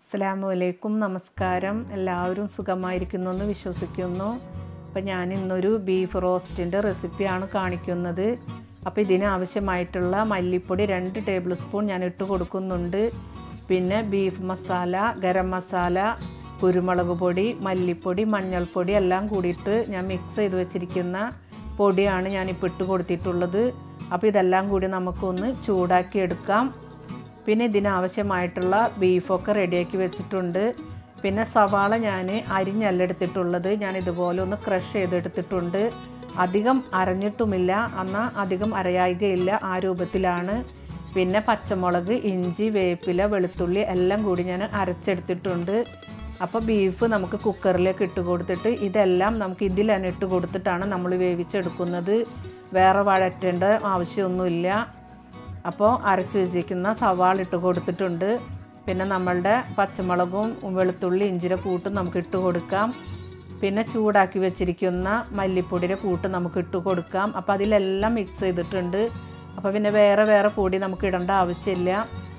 അസ്സലാമു അലൈക്കും നമസ്കാരം എല്ലാവരും സുഖമായിരിക്കുന്നു എന്ന് വിശ്വസിക്കുന്നു അപ്പോൾ ഞാൻ ഇന്നൊരു ബീഫ് റോസ്റ്റിൻ്റെ റെസിപ്പിയാണ് കാണിക്കുന്നത് അപ്പോൾ ഇതിന് ആവശ്യമായിട്ടുള്ള മല്ലിപ്പൊടി രണ്ട് ടേബിൾ സ്പൂൺ ഞാൻ ഇട്ട് കൊടുക്കുന്നുണ്ട് പിന്നെ ബീഫ് മസാല ഗരം മസാല കുരുമുളക് പൊടി മല്ലിപ്പൊടി മഞ്ഞൾപ്പൊടി എല്ലാം കൂടിയിട്ട് ഞാൻ മിക്സ് ചെയ്ത് വെച്ചിരിക്കുന്ന പൊടിയാണ് ഞാനിപ്പോൾ ഇട്ട് കൊടുത്തിട്ടുള്ളത് അപ്പോൾ ഇതെല്ലാം കൂടി നമുക്കൊന്ന് ചൂടാക്കി എടുക്കാം പിന്നെ ഇതിനാവശ്യമായിട്ടുള്ള ബീഫൊക്കെ റെഡിയാക്കി വെച്ചിട്ടുണ്ട് പിന്നെ സവാള ഞാൻ അരിഞ്ഞല്ല എടുത്തിട്ടുള്ളത് ഞാൻ ഇതുപോലെ ഒന്ന് ക്രഷ് ചെയ്തെടുത്തിട്ടുണ്ട് അധികം അരഞ്ഞിട്ടുമില്ല എന്നാൽ അധികം അരയായികയില്ല ആ രൂപത്തിലാണ് പിന്നെ പച്ചമുളക് ഇഞ്ചി വേപ്പില വെളുത്തുള്ളി എല്ലാം കൂടി ഞാൻ അരച്ചെടുത്തിട്ടുണ്ട് അപ്പോൾ ബീഫ് നമുക്ക് കുക്കറിലേക്ക് ഇട്ട് കൊടുത്തിട്ട് ഇതെല്ലാം നമുക്ക് ഇതിൽ തന്നെ ഇട്ട് കൊടുത്തിട്ടാണ് നമ്മൾ വേവിച്ചെടുക്കുന്നത് വേറെ വഴറ്റേണ്ട ആവശ്യമൊന്നുമില്ല അപ്പോൾ അരച്ച് വെച്ചിരിക്കുന്ന സവാള ഇട്ട് കൊടുത്തിട്ടുണ്ട് പിന്നെ നമ്മളുടെ പച്ചമുളകും വെളുത്തുള്ളി ഇഞ്ചിര കൂട്ടും നമുക്ക് ഇട്ട് കൊടുക്കാം പിന്നെ ചൂടാക്കി വെച്ചിരിക്കുന്ന മല്ലിപ്പൊടിയുടെ കൂട്ട് നമുക്ക് ഇട്ട് കൊടുക്കാം അപ്പോൾ അതിലെല്ലാം മിക്സ് ചെയ്തിട്ടുണ്ട് അപ്പോൾ പിന്നെ വേറെ വേറെ പൊടി നമുക്ക് ഇടേണ്ട ആവശ്യമില്ല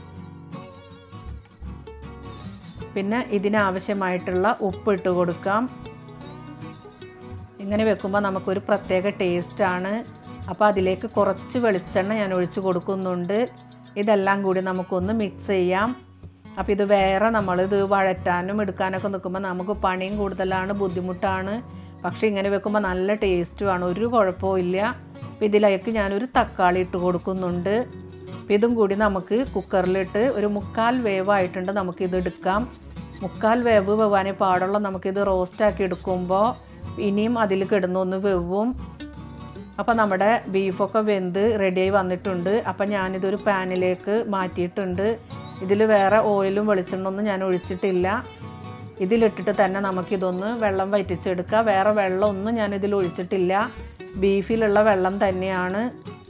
പിന്നെ ഇതിനാവശ്യമായിട്ടുള്ള ഉപ്പ് ഇട്ട് കൊടുക്കാം ഇങ്ങനെ വെക്കുമ്പോൾ നമുക്കൊരു പ്രത്യേക ടേസ്റ്റാണ് അപ്പോൾ അതിലേക്ക് കുറച്ച് വെളിച്ചെണ്ണ ഞാൻ ഒഴിച്ച് കൊടുക്കുന്നുണ്ട് ഇതെല്ലാം കൂടി നമുക്കൊന്ന് മിക്സ് ചെയ്യാം അപ്പോൾ ഇത് വേറെ നമ്മളിത് വഴറ്റാനും എടുക്കാനൊക്കെ നിൽക്കുമ്പോൾ നമുക്ക് പണിയും കൂടുതലാണ് ബുദ്ധിമുട്ടാണ് പക്ഷേ ഇങ്ങനെ വെക്കുമ്പോൾ നല്ല ടേസ്റ്റുമാണ് ഒരു കുഴപ്പമില്ല അപ്പോൾ ഇതിലേക്ക് ഞാനൊരു തക്കാളി ഇട്ട് കൊടുക്കുന്നുണ്ട് അപ്പോൾ ഇതും കൂടി നമുക്ക് കുക്കറിലിട്ട് ഒരു മുക്കാൽ വേവായിട്ടുണ്ട് നമുക്കിത് എടുക്കാം മുക്കാൽ വേവ് വെവാനേ പാടുള്ള നമുക്കിത് റോസ്റ്റാക്കി എടുക്കുമ്പോൾ ഇനിയും അതിൽ കിടന്നൊന്ന് വെവും അപ്പോൾ നമ്മുടെ ബീഫൊക്കെ വെന്ത് റെഡിയായി വന്നിട്ടുണ്ട് അപ്പം ഞാനിതൊരു പാനിലേക്ക് മാറ്റിയിട്ടുണ്ട് ഇതിൽ വേറെ ഓയിലും വെളിച്ചെണ്ണൊന്നും ഞാൻ ഒഴിച്ചിട്ടില്ല ഇതിലിട്ടിട്ട് തന്നെ നമുക്കിതൊന്ന് വെള്ളം വറ്റിച്ചെടുക്കുക വേറെ വെള്ളമൊന്നും ഞാനിതിൽ ഒഴിച്ചിട്ടില്ല ബീഫിലുള്ള വെള്ളം തന്നെയാണ്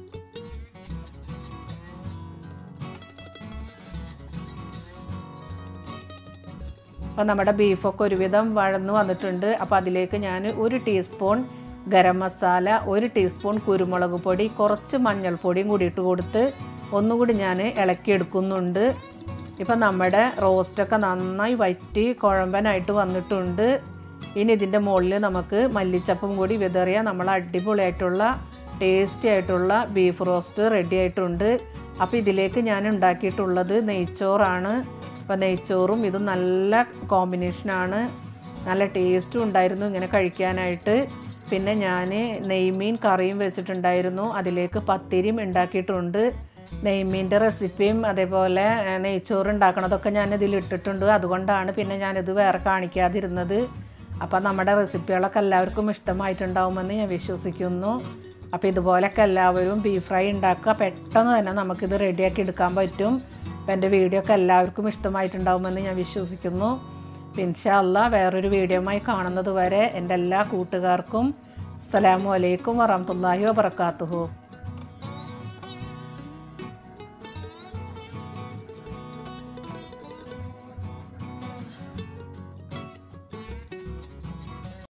അപ്പോൾ നമ്മുടെ ബീഫൊക്കെ ഒരുവിധം വഴന്ന് വന്നിട്ടുണ്ട് അപ്പോൾ അതിലേക്ക് ഞാൻ ഒരു ടീസ്പൂൺ ഗരം മസാല ഒരു ടീസ്പൂൺ കുരുമുളക് പൊടി കുറച്ച് മഞ്ഞൾപ്പൊടിയും കൂടി ഇട്ട് കൊടുത്ത് ഒന്നുകൂടി ഞാൻ ഇളക്കിയെടുക്കുന്നുണ്ട് ഇപ്പം നമ്മുടെ റോസ്റ്റൊക്കെ നന്നായി വറ്റി കുഴമ്പനായിട്ട് വന്നിട്ടുണ്ട് ഇനി ഇതിൻ്റെ മുകളിൽ നമുക്ക് മല്ലിച്ചപ്പും കൂടി വിതറിയ നമ്മൾ അടിപൊളിയായിട്ടുള്ള ടേസ്റ്റി ആയിട്ടുള്ള ബീഫ് റോസ്റ്റ് റെഡി ആയിട്ടുണ്ട് അപ്പോൾ ഇതിലേക്ക് ഞാൻ ഉണ്ടാക്കിയിട്ടുള്ളത് നെയ്ച്ചോറാണ് അപ്പോൾ നെയ്ച്ചോറും ഇതും നല്ല കോമ്പിനേഷനാണ് നല്ല ടേസ്റ്റും ഉണ്ടായിരുന്നു ഇങ്ങനെ കഴിക്കാനായിട്ട് പിന്നെ ഞാൻ നെയ്മീൻ കറിയും വെച്ചിട്ടുണ്ടായിരുന്നു അതിലേക്ക് പത്തിരിയും ഉണ്ടാക്കിയിട്ടുണ്ട് നെയ്മീൻ്റെ റെസിപ്പിയും അതേപോലെ നെയ്ച്ചോറ് ഉണ്ടാക്കണതൊക്കെ ഞാൻ ഇതിൽ ഇട്ടിട്ടുണ്ട് അതുകൊണ്ടാണ് പിന്നെ ഞാനിത് വേറെ കാണിക്കാതിരുന്നത് അപ്പോൾ നമ്മുടെ റെസിപ്പികളൊക്കെ എല്ലാവർക്കും ഇഷ്ടമായിട്ടുണ്ടാവുമെന്ന് ഞാൻ വിശ്വസിക്കുന്നു അപ്പോൾ ഇതുപോലൊക്കെ എല്ലാവരും ബീഫ് ഫ്രൈ ഉണ്ടാക്കുക പെട്ടെന്ന് തന്നെ നമുക്കിത് റെഡിയാക്കി എടുക്കാൻ പറ്റും അപ്പോൾ എൻ്റെ വീഡിയോ ഒക്കെ എല്ലാവർക്കും ഇഷ്ടമായിട്ടുണ്ടാവുമെന്ന് ഞാൻ വിശ്വസിക്കുന്നു ഇൻഷാല്ല വേറൊരു വീഡിയോയുമായി കാണുന്നത് വരെ എൻ്റെ എല്ലാ കൂട്ടുകാർക്കും അസ്സലാമു അലൈക്കും വറഹമത്തല്ലാഹി വബർക്കാത്തുഹു